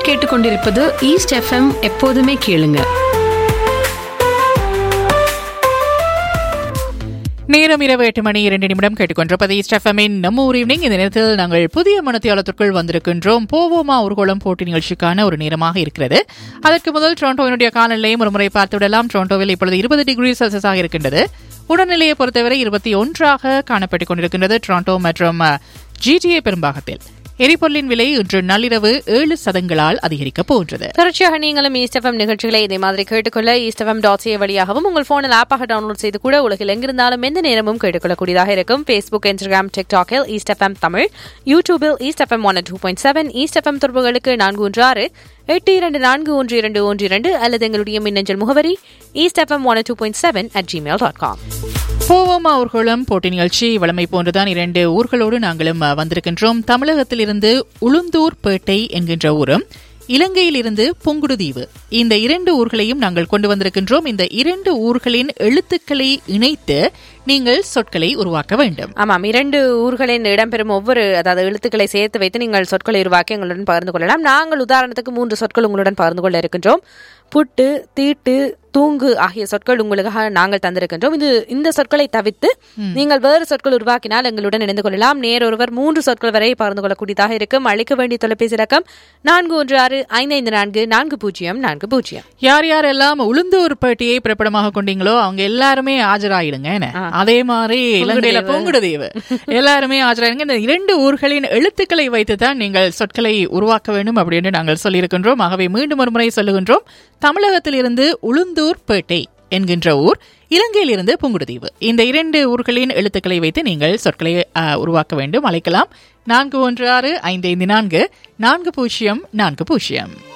கேட்டுக்கொண்டிருப்பது east FM எப்போதுமே கேளுங்க நேரம் இரவு எட்டு மணி இரண்டு நிமிடம் கேட்டுக்கொண்டிருப்பது ஸ்டெஃபமின் நம்ம ஊர் ஈவினிங் இந்த நேரத்தில் நாங்கள் புதிய மனத்தியாளத்திற்குள் வந்திருக்கின்றோம் போவோமா ஊர்கோளம் போட்டி நிகழ்ச்சிக்கான ஒரு நேரமாக இருக்கிறது அதற்கு முதல் டொரண்டோவினுடைய காலநிலையும் ஒரு முறை பார்த்துவிடலாம் டொரண்டோவில் இப்பொழுது இருபது டிகிரி செல்சியஸாக இருக்கின்றது உடல்நிலையை பொறுத்தவரை இருபத்தி ஒன்றாக காணப்பட்டுக் கொண்டிருக்கின்றது டொரண்டோ மற்றும் ஜிடிஏ பெரும்பாகத்தில் எரிபொருளின் விலை இன்று நள்ளிரவு ஏழு சதங்களால் அதிகரிக்கப் போன்றது தொடர்ச்சியாக நீங்களும் ஈஸ்டஃபம் நிகழ்ச்சிகளை இதே மாதிரி கேட்டுக்கொள்ள ஈஸ்டஃபம் டாட் சிஏ வழியாகவும் உங்கள் போனில் ஆப்பாக டவுன்லோட் செய்து கூட உலகில் எங்கிருந்தாலும் எந்த நேரமும் கேட்டுக்கொள்ளக்கூடியதாக இருக்கும் ஃபேஸ்புக் இன்ஸ்டாகிராம் டிக்டாக்கில் ஈஸ்டஃபம் தமிழ் யூடியூபில் East FM one two point seven East FM தொடர்புகளுக்கு நான்கு ஒன்று ஆறு எட்டு இரண்டு நான்கு ஒன்று இரண்டு ஒன்று இரண்டு அல்லது எங்களுடைய மின்னஞ்சல் முகவரி East FM one two point seven at Gmail dot com போவோமா ஊர்வலம் போட்டி நிகழ்ச்சி வளமை போன்றுதான் இரண்டு ஊர்களோடு நாங்களும் அஹ், வந்திருக்கின்றோம் தமிழகத்திலிருந்து உளுந்தூர்பேட்டை என்கின்ற ஊரும் இலங்கையிலிருந்து புங்குடுதீவு இந்த இரண்டு ஊர்களையும் நாங்கள் கொண்டு வந்திருக்கின்றோம் இந்த இரண்டு ஊர்களின் எழுத்துக்களை இணைத்து நீங்கள் சொற்களை உருவாக்க வேண்டும் ஆமாம் இரண்டு ஊர்களின் இடம்பெறும் ஒவ்வொரு அதாவது எழுத்துக்களை சேர்த்து வைத்து நீங்கள் சொற்களை உருவாக்கி எங்களுடன் பகிர்ந்து கொள்ளலாம் நாங்கள் உதாரணத்துக்கு மூன்று சொற்கள் உங்களுடன் பகிர்ந்து கொள்ள இருக்கின்றோம் புட்டு தீட்டு தூங்கு ஆகிய சொற்கள் உங்களுக்காக நாங்கள் தந்திருக்கின்றோம் இது இந்த சொற்களை தவிர்த்து நீங்கள் வேறு சொற்கள் உருவாக்கினால் எங்களுடன் இணைந்து கொள்ளலாம் நேரொருவர் மூன்று சொற்கள் வரை பகிர்ந்து கொள்ளக்கூடியதாக இருக்கும் அழைக்க வேண்டிய தொலைபேசி இலக்கம் நான்கு ஒன்று ஆறு ஐந்து ஐந்து நான்கு நான்கு பூஜ்ஜியம் நான்கு பூஜ்ஜியம் யார் யாரெல்லாம் உளுந்தூர்பேட்டையை பிறப்பிடமாக கொண்டீங்களோ அவங்க எல்லாருமே ஆஜராயிடுங்க என்ன? அதே மாதிரி இலங்கையில பொங்குடுதீவு எல்லாருமே ஆஜராயிருங்க இந்த இரண்டு ஊர்களின் எழுத்துக்களை வைத்து தான் நீங்கள் சொற்களை உருவாக்க வேண்டும் அப்படின்னு நாங்கள் சொல்லியிருக்கின்றோம் ஆகவே மீண்டும் ஒரு முறை சொல்லுகின்றோம் தமிழகத்திலிருந்து உளுந்தூர்பேட்டை என்கின்ற ஊர் இலங்கையிலிருந்து புங்குடுதீவு இந்த இரண்டு ஊர்களின் எழுத்துக்களை வைத்து நீங்கள் சொற்களை ஆ, உருவாக்க வேண்டும் அழைக்கலாம் நான்கு ஒன்று ஆறு ஐந்து ஐந்து நான்கு நான்கு பூஜ்ஜியம் நான்கு பூஜ்ஜியம்